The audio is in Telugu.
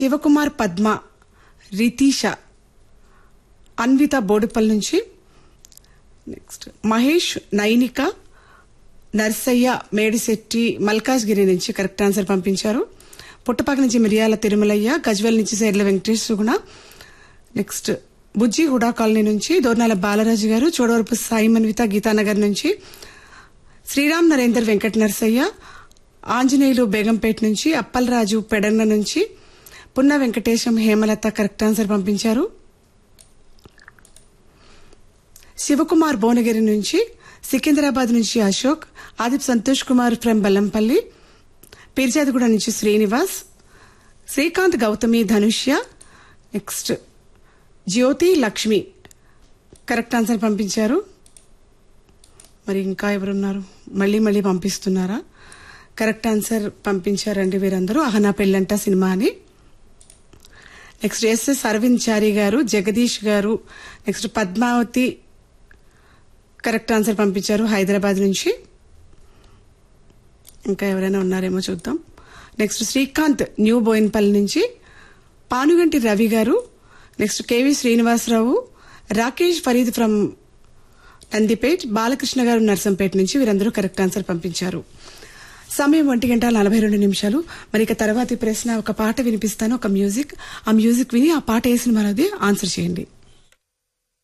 శివకుమార్ పద్మ రితీష అన్విత బోడుపల్ నుంచి నెక్స్ట్ మహేష్ నైనిక నర్సయ్య మేడిశెట్టి మల్కాజ్గిరి నుంచి కరెక్ట్ ఆన్సర్ పంపించారు పుట్టపాక నుంచి మిరియాల తిరుమలయ్య గజ్వెల్ నుంచి Serla Venkatesh Suguna next Bujji HUDA colony నుంచి దోర్నాల బాలరాజు గారు చోడవరపు సాయి మన్విత గీతానగర్ నుంచి శ్రీరామ్ నరేందర్ వెంకట నరసయ్య ఆంజనేయులు బేగంపేట నుంచి అప్పలరాజు పెడన్న నుంచి పున్న వెంకటేశం హేమలత కరెక్ట్ ఆన్సర్ పంపించారు శివకుమార్ భువనగిరి నుంచి సికింద్రాబాద్ నుంచి అశోక్ ఆదిప్ సంతోష్ కుమార్ ఫ్రం బెల్లంపల్లి పీర్జాదిగూడ నుంచి Srinivas Srikanth Gautami Dhanushya next Jyothi Lakshmi correct answer పంపించారు మరి ఇంకా ఎవరున్నారు మళ్ళీ మళ్ళీ పంపిస్తున్నారా కరెక్ట్ ఆన్సర్ పంపించారండి వీరందరూ అహనా పెళ్ళంట సినిమా అని నెక్స్ట్ ఎస్ఎస్ అరవింద్ చారి గారు జగదీష్ గారు నెక్స్ట్ పద్మావతి కరెక్ట్ ఆన్సర్ పంపించారు హైదరాబాద్ నుంచి ఇంకా ఎవరైనా ఉన్నారేమో చూద్దాం నెక్స్ట్ శ్రీకాంత్ న్యూ బోయిన్పల్లి నుంచి Panuganti Ravi garu next KV Srinivasa Rao Rakesh Fareed from Nandipet Balakrishna garu Narsampet నుంచి వీరందరూ కరెక్ట్ ఆన్సర్ పంపించారు సమయం ఒంటి గంట నలభై రెండు నిమిషాలు మరి ఇక తర్వాతి ప్రశ్న ఒక పాట వినిపిస్తాను ఒక మ్యూజిక్ ఆ మ్యూజిక్ విని ఆ పాట వేసిన మనది ఆన్సర్ చేయండి